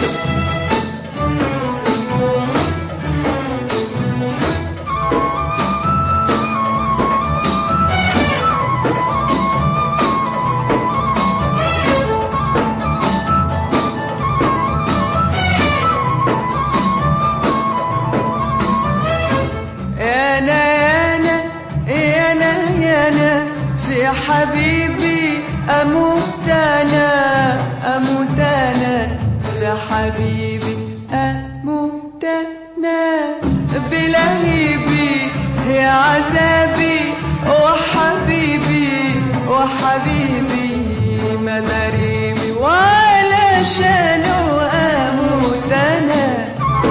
يا انا يا انا يا انا يا انا في حبيبي اموت انا اموت انا في حبيبي اموت انا بلهيبي يا عذابي وحبيبي وحبيبي ما دريبي ولا شانو اموت انا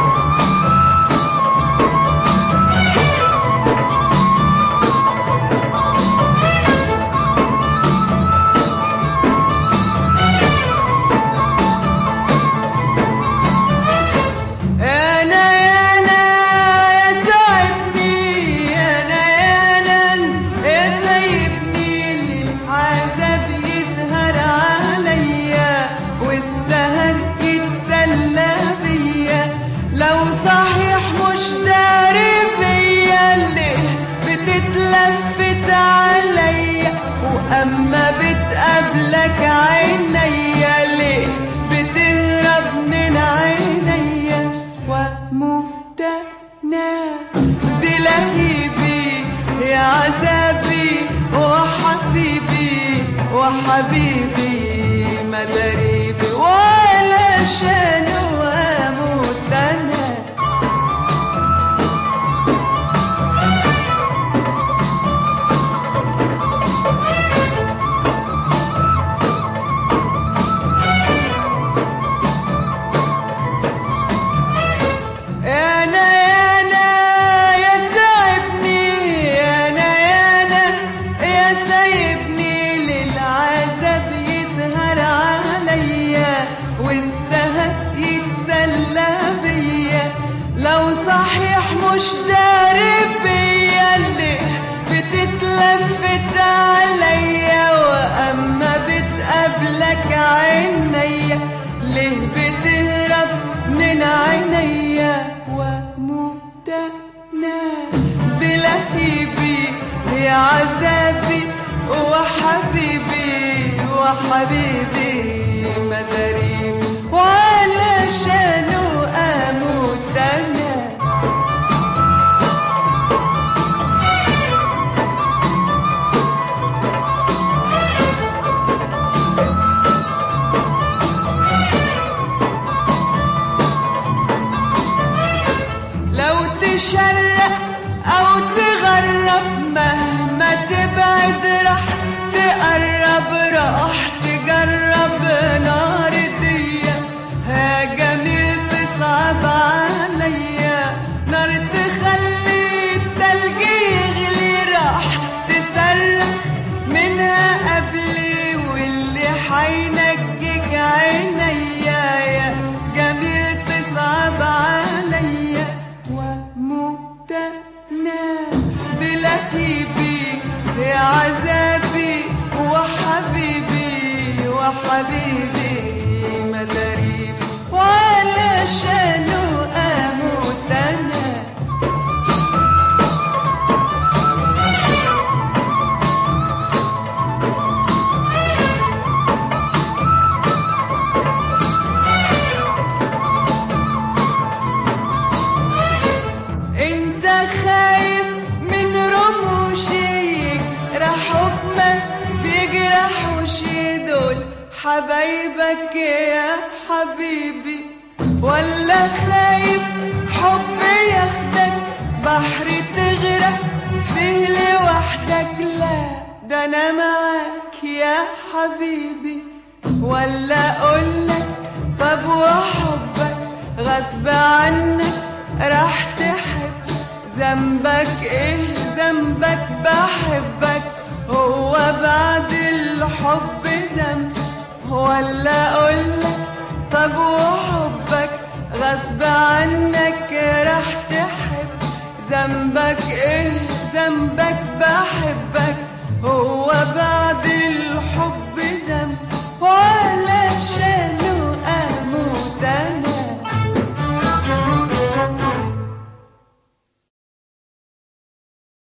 انا يا انا يا تعبني انا يا انا يا سايبني العذاب يسهر عليا والسهر يتسلى بيا لو صحيح مش داري بيا اللي بتتلفت عليا واما بتقابلك عينيا ليه بتهرب من عينيا واموت انا بلهيبي يا عذابي وحبيبي وحبيبي ما دريبي ولا شانو اموت انا انا يا انا يا تعبني انا يا انا يا سايبني للعذاب يسهر عليا والسهر يتسلى بيا لو صحيح مش داري بيا اللي بتتلفت عليا واما بتقابلك عينيا ليه بتهرب من عينيا واموت انا بلهيبي يا عذابي وحبيبي وحبيبي ما دريبي ولا شانو اموت انا لو تشرق او تغرب مهما تبعد راح تقرب راح تجرب نار ديا ها جميل تصعب عليا نار تخلي التلج يغلي راح تصرخ منها قبلي واللي حينجيك عينيا يا جميل تصعب عليا واموت انا بلهيبي يا عذابي وحبيبي وحبيبي ما دريبي ولا شانو اموت انا انت خايف من رموشي يجرح حكمك بيجرح وشي دول حبايبك يا حبيبي ولا خايف حب ياخدك بحر تغرق فيه لوحدك لا ده انا معاك يا حبيبي ولا اقولك طب وحبك غصب عنك راح تحب ذنبك ايه ذنبك بحبك هو بعد الحب ذنب ولا اقولك طب وحبك غصب عنك راح تحب ذنبك ايه ذنبك